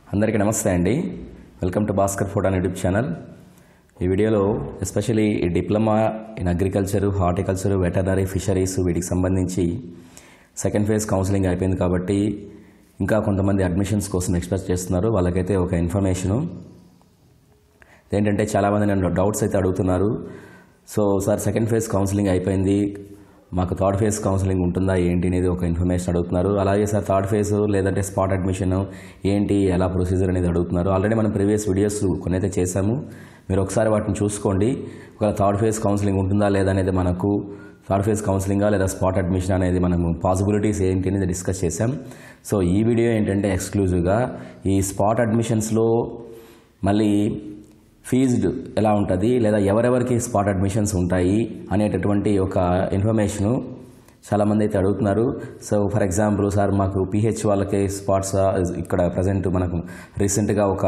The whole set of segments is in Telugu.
అందరికీ నమస్తే అండి వెల్కమ్ టు Bhaskar food and YouTube channel ఈ వీడియోలో ఎస్పెషలీ ఈ diploma in agriculture horticulture veterinary fisheries వీటికి సంబంధించి సెకండ్ ఫేజ్ కౌన్సిలింగ్ అయిపోయింది కాబట్టి ఇంకా కొంతమంది అడ్మిషన్స్ కోసం ఎక్స్పెక్ట్ చేస్తున్నారు వాళ్ళకైతే ఒక ఇన్ఫర్మేషను ఏంటంటే చాలామంది నన్ను డౌట్స్ అయితే అడుగుతున్నారు so sir second phase counselling అయిపోయింది మాకు థర్డ్ ఫేజ్ కౌన్సిలింగ్ ఉంటుందా ఏంటి అనేది ఒక ఇన్ఫర్మేషన్ అడుగుతున్నారు అలాగే సార్ థర్డ్ ఫేజ్ లేదంటే స్పాట్ అడ్మిషన్ ఏంటి ఎలా ప్రొసీజర్ అనేది అడుగుతున్నారు ఆల్రెడీ మనం ప్రీవియస్ వీడియోస్ కొన్ని అయితే చేశాము మీరు ఒకసారి వాటిని చూసుకోండి ఒకవేళ థర్డ్ ఫేజ్ కౌన్సిలింగ్ ఉంటుందా లేదా అనేది మనకు థర్డ్ ఫేజ్ కౌన్సిలింగా లేదా స్పాట్ అడ్మిషన్ అనేది మనము పాసిబిలిటీస్ ఏంటి అనేది డిస్కస్ చేశాం సో ఈ వీడియో ఏంటంటే ఎక్స్క్లూజివ్గా ఈ స్పాట్ అడ్మిషన్స్లో మళ్ళీ ఫీజ్డ్ ఎలా ఉంటుంది లేదా ఎవరెవరికి స్పాట్ అడ్మిషన్స్ ఉంటాయి అనేటటువంటి ఒక ఇన్ఫర్మేషను చాలామంది అయితే అడుగుతున్నారు సో ఫర్ ఎగ్జాంపుల్ సార్ మాకు పిహెచ్ వాళ్ళకి స్పాట్స్ ఇక్కడ ప్రజెంట్ మనకు రీసెంట్గా ఒక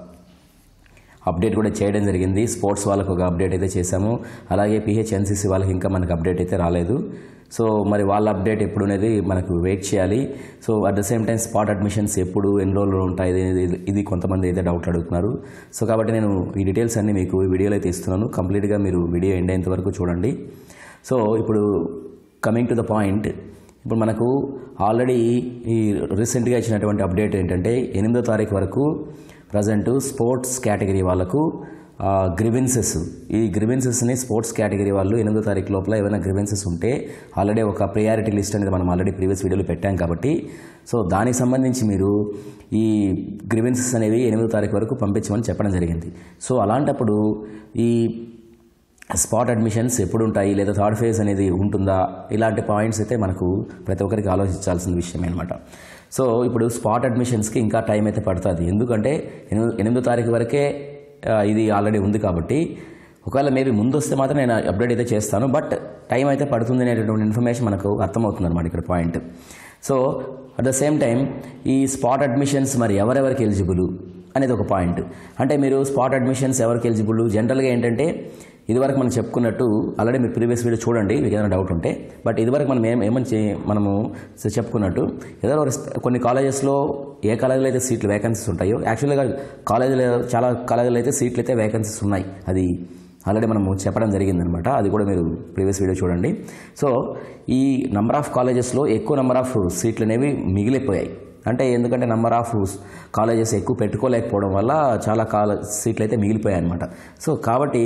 అప్డేట్ కూడా చేయడం జరిగింది స్పోర్ట్స్ వాళ్ళకు ఒక అప్డేట్ అయితే చేశాము అలాగే పిహెచ్ ఎన్సీసీ వాళ్ళకి ఇంకా మనకు అప్డేట్ అయితే రాలేదు సో మరి వాళ్ళ అప్డేట్ ఎప్పుడు అనేది మనకు వెయిట్ చేయాలి so at the same time spot admissions ఎప్పుడు ఎన్ని రోజులు ఉంటాయి ఇది- ఇది కొంతమంది అయితే డౌట్ అడుగుతున్నారు సో కాబట్టి నేను ఈ డీటెయిల్స్ అన్ని మీకు ఈ వీడియోలో అయితే ఇస్తున్నాను కంప్లీట్గా మీరు వీడియో ఎండ్ అయ్యేంత వరకు చూడండి సో ఇప్పుడు కమింగ్ టు ద పాయింట్ ఇప్పుడు మనకు ఆల్రెడీ ఈ రీసెంట్గా ఇచ్చినటువంటి అప్డేట్ ఏంటంటే ఎనిమిదో తారీఖు వరకు ప్రజెంట్ స్పోర్ట్స్ కేటగిరీ వాళ్ళకు గ్రివెన్సెస్ ఈ గ్రివెన్సెస్ని స్పోర్ట్స్ కేటగిరీ వాళ్ళు ఎనిమిదో తారీఖు లోపల ఏమైనా గ్రివెన్సెస్ ఉంటే ఆల్రెడీ ఒక ప్రియారిటీ లిస్ట్ అనేది మనం ఆల్రెడీ ప్రీవియస్ వీడియోలో పెట్టాం కాబట్టి సో దానికి సంబంధించి మీరు ఈ గ్రివెన్సెస్ అనేవి ఎనిమిదో తారీఖు వరకు పంపించమని చెప్పడం జరిగింది సో అలాంటప్పుడు ఈ స్పాట్ అడ్మిషన్స్ ఎప్పుడు ఉంటాయి లేదా థర్డ్ ఫేజ్ అనేది ఉంటుందా ఇలాంటి పాయింట్స్ అయితే మనకు ప్రతి ఒక్కరికి ఆలోచించాల్సిన విషయమే అనమాట సో ఇప్పుడు స్పాట్ అడ్మిషన్స్కి ఇంకా టైం అయితే పడుతుంది ఎందుకంటే ఎనిమిది ఎనిమిదో తారీఖు వరకే ఆ, ఇది ఆల్రెడీ ఉంది కాబట్టి ఒకవేళ మేబీ ముందు వస్తే మాత్రం నేను అప్డేట్ అయితే చేస్తాను బట్ టైం అయితే పడుతుంది అనేటటువంటి ఇన్ఫర్మేషన్ మనకు అర్థమవుతుంది అనమాట ఇక్కడ point so at the same time ఈ స్పాట్ అడ్మిషన్స్ మరి ఎవరెవరికి ఎలిజిబుల్ అనేది ఒక పాయింట్ అంటే మీరు స్పాట్ అడ్మిషన్స్ ఎవరికి ఎలిజిబుల్ జనరల్గా ఏంటంటే ఇదివరకు మనం చెప్పుకున్నట్టు ఆల్రెడీ మీరు ప్రీవియస్ వీడియో చూడండి మీకు ఏదైనా డౌట్ ఉంటే బట్ ఇదివరకు మనం ఏం ఏమని చే- మనము చెప్పుకున్నట్టు ఏదో ఒక రెస్పె- కొన్ని కాలేజెస్లో ఏ కాలేజీలో అయితే సీట్లు వేకెన్సీస్ ఉంటాయో యాక్చువల్గా కాలేజీలో చాలా కాలేజీలో అయితే సీట్లు అయితే వేకెన్సీస్ ఉన్నాయి అది ఆల్రెడీ మనము చెప్పడం జరిగిందనమాట అది కూడా మీరు ప్రీవియస్ వీడియో చూడండి సో ఈ నంబర్ ఆఫ్ కాలేజెస్లో ఎక్కువ నెంబర్ ఆఫ్ సీట్లు అనేవి మిగిలిపోయాయి అంటే ఎందుకంటే నెంబర్ ఆఫ్ కాలేజెస్ ఎక్కువ పెట్టుకోలేకపోవడం వల్ల చాలా కాల సీట్లు అయితే మిగిలిపోయాయి అనమాట సో కాబట్టి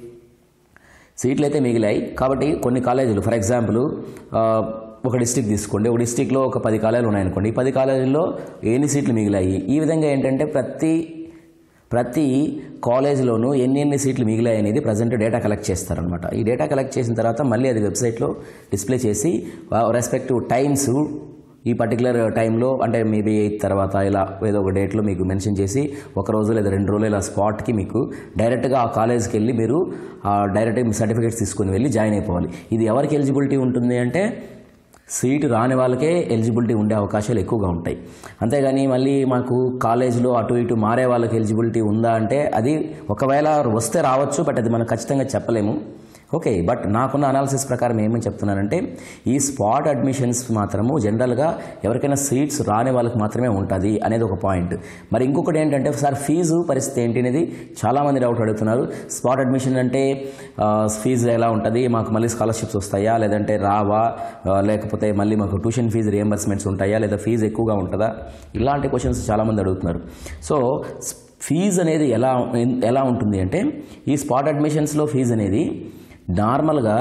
సీట్లు అయితే మిగిలాయి కాబట్టి కొన్ని కాలేజీలు ఫర్ ఎగ్జాంపుల్ ఆ, ఒక డిస్టిక్ తీసుకోండి ఒక డిస్టిక్లో ఒక పది కాలేజీలు ఉన్నాయనుకోండి ఈ పది కాలేజీల్లో ఎన్ని సీట్లు మిగిలాయి ఈ విధంగా ఏంటంటే ప్రతి ప్రతి కాలేజీలోనూ ఎన్ని ఎన్ని సీట్లు మిగిలాయి అనేది ప్రజెంట్ డేటా కలెక్ట్ చేస్తారనమాట ఈ డేటా కలెక్ట్ చేసిన తర్వాత మళ్ళీ అది వెబ్సైట్లో డిస్ప్లే చేసి రెస్పెక్టివ్ టైమ్స్ ఈ పర్టికులర్ టైంలో అంటే మేబీ ఎయిత్ తర్వాత ఇలా ఏదో ఒక డేట్లో మీకు మెన్షన్ చేసి ఒక రోజు లేదా రెండు రోజులు ఇలా స్పాట్కి మీకు డైరెక్ట్గా ఆ కాలేజ్కి వెళ్ళి మీరు డైరెక్ట్గా మీ సర్టిఫికేట్స్ తీసుకుని వెళ్ళి జాయిన్ అయిపోవాలి ఇది ఎవరికి ఎలిజిబిలిటీ ఉంటుంది అంటే సీటు రాని వాళ్ళకే ఎలిజిబిలిటీ ఉండే అవకాశాలు ఎక్కువగా ఉంటాయి అంతేగాని మళ్ళీ మాకు కాలేజీలో అటు ఇటు మారే వాళ్ళకి ఎలిజిబిలిటీ ఉందా అంటే అది ఒకవేళ వస్తే రావచ్చు బట్ అది మనం ఖచ్చితంగా చెప్పలేము ఓకే బట్ నాకున్న అనాలిసిస్ ప్రకారం ఏమని చెప్తున్నానంటే ఈ స్పాట్ అడ్మిషన్స్ మాత్రము జనరల్గా ఎవరికైనా సీట్స్ రాని వాళ్ళకి మాత్రమే ఉంటుంది అనేది ఒక పాయింట్ మరి ఇంకొకటి ఏంటంటే సార్ ఫీజు పరిస్థితి ఏంటి అనేది చాలామంది డౌట్ అడుగుతున్నారు స్పాట్ అడ్మిషన్ అంటే ఆ, ఫీజు ఎలా ఉంటుంది మాకు మళ్ళీ స్కాలర్షిప్స్ వస్తాయా లేదంటే రావా ఆ, లేకపోతే మళ్ళీ మాకు ట్యూషన్ ఫీజు రియంబర్స్మెంట్స్ ఉంటాయా లేదా ఫీజు ఎక్కువగా ఉంటుందా ఇలాంటి క్వశ్చన్స్ చాలామంది అడుగుతున్నారు సో ఫీజు అనేది ఎలా ఎలా ఉంటుంది అంటే ఈ స్పాట్ అడ్మిషన్స్లో ఫీజు అనేది నార్మల్గా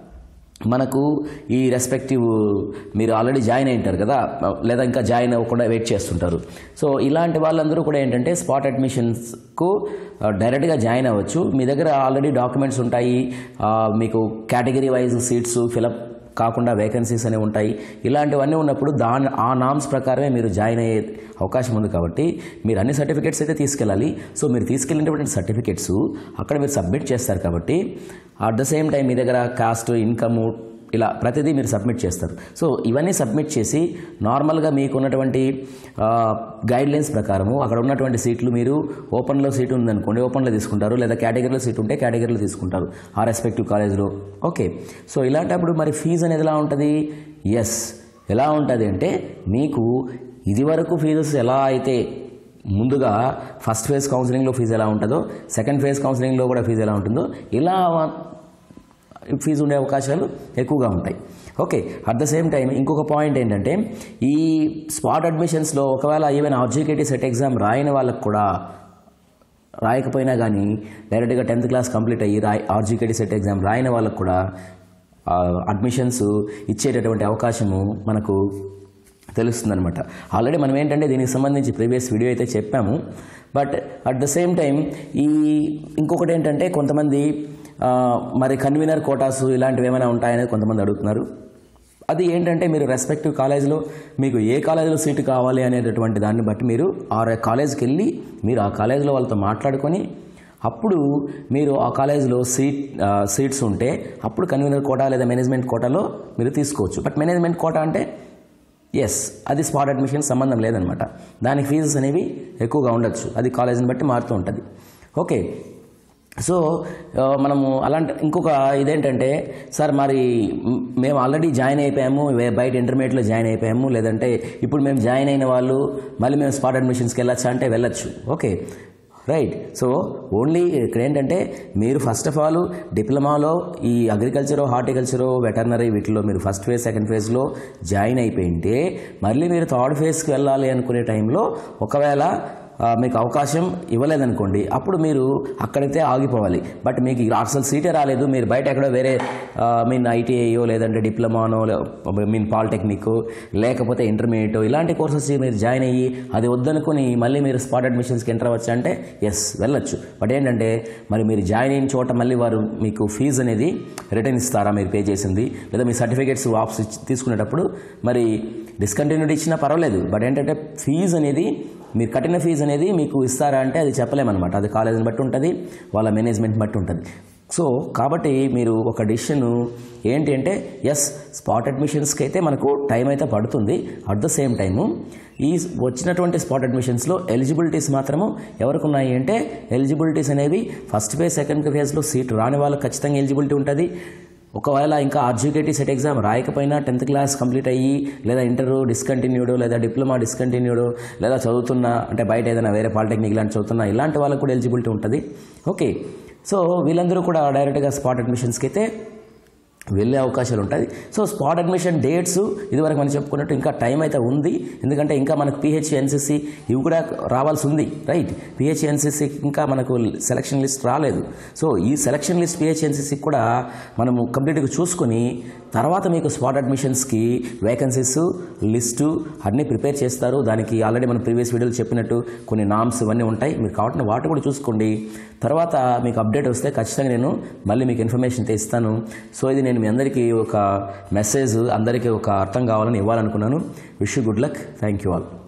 మనకు ఈ రెస్పెక్టివ్ మీరు ఆల్రెడీ జాయిన్ అయి ఉంటారు కదా లేదా ఇంకా జాయిన్ అవ్వకుండా వెయిట్ చేస్తుంటారు సో ఇలాంటి వాళ్ళందరూ కూడా ఏంటంటే స్పాట్ అడ్మిషన్స్కు డైరెక్ట్గా జాయిన్ అవ్వచ్చు మీ దగ్గర ఆల్రెడీ డాక్యుమెంట్స్ ఉంటాయి ఆ, మీకు కేటగిరీ వైజ్ సీట్స్ ఫిలప్ కాకుండా వేకెన్సీస్ అనేవి ఉంటాయి ఇలాంటివన్నీ ఉన్నప్పుడు దాని ఆ నామ్స్ ప్రకారమే మీరు జాయిన్ అయ్యే అవకాశం ఉంది కాబట్టి మీరు అన్ని సర్టిఫికేట్స్ అయితే తీసుకెళ్ళాలి సో మీరు తీసుకెళ్ళినటువంటి సర్టిఫికేట్స్ అక్కడ మీరు సబ్మిట్ చేస్తారు కాబట్టి అట్ ద సేమ్ టైం మీ దగ్గర కాస్ట్ ఇన్కమ్ ఇలా ప్రతిదీ మీరు సబ్మిట్ చేస్తారు సో ఇవన్నీ సబ్మిట్ చేసి నార్మల్గా మీకు ఉన్నటువంటి గైడ్ లైన్స్ ప్రకారము అక్కడ ఉన్నటువంటి సీట్లు మీరు ఓపెన్లో సీట్ ఉందనుకోండి ఓపెన్లో తీసుకుంటారు లేదా కేటగిరీలో సీట్ ఉంటే కేటగిరీలో తీసుకుంటారు ఆ రెస్పెక్టివ్ కాలేజ్లో ఓకే సో ఇలాంటప్పుడు మరి ఫీజు అనేది ఎలా ఉంటుంది ఎస్ ఎలా ఉంటుంది అంటే మీకు ఇదివరకు ఫీజెస్ ఎలా అయితే ముందుగా ఫస్ట్ ఫేజ్ కౌన్సిలింగ్లో ఫీజు ఎలా ఉంటుందో సెకండ్ ఫేజ్ కౌన్సిలింగ్లో కూడా ఫీజు ఎలా ఉంటుందో ఇలా ఫీజు ఉండే అవకాశాలు ఎక్కువగా ఉంటాయి okay at the same time ఇంకొక పాయింట్ ఏంటంటే ఈ స్పాట్ అడ్మిషన్స్లో ఒకవేళ ఈవెన్ ఆబ్జికేటివ్ సెట్ ఎగ్జామ్ రాయని వాళ్ళకు కూడా రాయకపోయినా కానీ డైరెక్ట్గా టెన్త్ క్లాస్ కంప్లీట్ అయ్యి రాయ్ ఆర్జీకేటీ సెట్ ఎగ్జామ్ రాయని వాళ్ళకు కూడా అడ్మిషన్స్ ఇచ్చేటటువంటి అవకాశము మనకు తెలుస్తుందనమాట ఆల్రెడీ మనం ఏంటంటే దీనికి సంబంధించి ప్రీవియస్ వీడియో అయితే చెప్పాము but at the same time ఈ ఇంకొకటి ఏంటంటే కొంతమంది ఆ, మరి కన్వీనర్ కోటాస్ ఇలాంటివి ఏమైనా ఉంటాయనేది కొంతమంది అడుగుతున్నారు అది ఏంటంటే మీరు రెస్పెక్టివ్ కాలేజీలో మీకు ఏ కాలేజీలో సీటు కావాలి అనేటటువంటి దాన్ని బట్టి మీరు ఆ కాలేజ్కి వెళ్ళి మీరు ఆ కాలేజీలో వాళ్ళతో మాట్లాడుకొని అప్పుడు మీరు ఆ కాలేజీలో సీట్ ఆ, సీట్స్ ఉంటే అప్పుడు కన్వీనర్ కోటా లేదా మేనేజ్మెంట్ కోటాలో మీరు తీసుకోవచ్చు బట్ మేనేజ్మెంట్ కోటా అంటే ఎస్ అది స్పాట్ అడ్మిషన్ సంబంధం లేదనమాట దానికి ఫీజెస్ అనేవి ఎక్కువగా ఉండొచ్చు అది కాలేజీని బట్టి మారుతూ ఉంటుంది ఓకే సో ఆ, మనము అలాంటి ఇంకొక ఇదేంటంటే సార్ మరి మ్, మేము ఆల్రెడీ జాయిన్ అయిపోయాము వే- బయట ఇంటర్మీడియట్లో జాయిన్ అయిపోయాము లేదంటే ఇప్పుడు మేము జాయిన్ అయిన వాళ్ళు మళ్ళీ మేము స్పాట్ అడ్మిషన్స్కి వెళ్ళొచ్చా అంటే వెళ్ళొచ్చు ఓకే రైట్ సో ఓన్లీ ఇక్కడ ఏంటంటే మీరు ఫస్ట్ ఆఫ్ ఆల్ డిప్లొమాలో ఈ అగ్రికల్చర్ హార్టికల్చర్ వెటర్నరీ వీటిలో మీరు ఫస్ట్ ఫేజ్ సెకండ్ ఫేజ్లో జాయిన్ అయిపోయింటే మళ్ళీ మీరు థర్డ్ ఫేజ్కి వెళ్ళాలి అనుకునే టైంలో ఒకవేళ ఆ, మీకు అవకాశం ఇవ్వలేదనుకోండి అప్పుడు మీరు అక్కడైతే ఆగిపోవాలి బట్ మీకు అసలు సీటే రాలేదు మీరు బయట ఎక్కడో వేరే మీన్ ఐటీఐయో లేదంటే డిప్లొమానో మీన్ పాలిటెక్నిక్ లేకపోతే ఇంటర్మీడియట్ ఇలాంటి కోర్సెస్ మీరు జాయిన్ అయ్యి అది వద్దనుకుని మళ్ళీ మీరు స్పాట్ అడ్మిషన్స్కి ఎంటర్ అవ్వచ్చు అంటే ఎస్ వెళ్ళొచ్చు బట్ ఏంటంటే మరి మీరు జాయిన్ అయిన చోట మళ్ళీ వారు మీకు ఫీజు అనేది రిటర్న్ ఇస్తారా మీరు పే చేసింది లేదా మీ సర్టిఫికేట్స్ వాపస్ ఇచ్చి- తీసుకునేటప్పుడు మరి డిస్కంటిన్యూటీ ఇచ్చినా పర్వాలేదు బట్ ఏంటంటే ఫీజు అనేది మీరు కట్టిన ఫీజు అనేది మీకు ఇస్తారా అంటే అది చెప్పలేమన్నమాట అది కాలేజీని బట్టి ఉంటుంది వాళ్ళ మేనేజ్మెంట్ బట్టి ఉంటుంది సో కాబట్టి మీరు ఒక డిసిషన్ ఏంటి అంటే ఎస్ స్పాట్ అడ్మిషన్స్కి అయితే మనకు టైం అయితే పడుతుంది అట్ ద సేమ్ టైము ఈ వచ్చినటువంటి స్పాట్ అడ్మిషన్స్లో ఎలిజిబిలిటీస్ మాత్రము ఎవరికి ఉన్నాయి అంటే ఎలిజిబిలిటీస్ అనేవి ఫస్ట్ ఫేజ్ సెకండ్ ఫేజ్లో సీట్ రాని వాళ్ళకి ఖచ్చితంగా ఎలిజిబిలిటీ ఉంటుంది ఒకవేళ ఇంకా ఆర్జీకేటీ సెట్ ఎగ్జామ్ రాయకపోయినా టెన్త్ క్లాస్ కంప్లీట్ అయ్యి లేదా ఇంటర్ డిస్కంటిన్యూడ్ లేదా డిప్లొమా డిస్కంటిన్యూడ్ లేదా చదువుతున్నా అంటే బయట ఏదైనా వేరే పాలిటెక్నిక్ ఇలాంటి చదువుతున్నా ఇలాంటి వాళ్ళకు కూడా ఎలిజిబిలిటీ ఉంటుంది ఓకే సో వీళ్ళందరూ కూడా డైరెక్ట్గా స్పాట్ అడ్మిషన్స్కి అయితే వెళ్ళే అవకాశాలు ఉంటాయి సో స్పాట్ అడ్మిషన్ డేట్స్ ఇదివరకు మనం చెప్పుకున్నట్టు ఇంకా టైం అయితే ఉంది ఎందుకంటే ఇంకా మనకు పిహెచ్ ఎన్సీసీ ఇవి కూడా రావాల్సి ఉంది రైట్ పిహెచ్ ఎన్సీసీ ఇంకా మనకు సెలక్షన్ లిస్ట్ రాలేదు సో ఈ సెలక్షన్ లిస్ట్ పిహెచ్ ఎన్సీసీ కూడా మనము కంప్లీట్గా చూసుకొని తర్వాత మీకు స్పాట్ అడ్మిషన్స్కి వేకెన్సీస్ లిస్టు అన్నీ ప్రిపేర్ చేస్తారు దానికి ఆల్రెడీ మనం ప్రీవియస్ వీడియోలో చెప్పినట్టు కొన్ని నామ్స్ ఇవన్నీ ఉంటాయి మీరు కాబట్టి వాటి కూడా చూసుకోండి తర్వాత మీకు అప్డేట్ వస్తే ఖచ్చితంగా నేను మళ్ళీ మీకు ఇన్ఫర్మేషన్ అయితే ఇస్తాను సో ఇది నేను మీ అందరికీ ఒక మెసేజ్ అందరికీ ఒక అర్థం కావాలని ఇవ్వాలనుకున్నాను wish good luck thank you all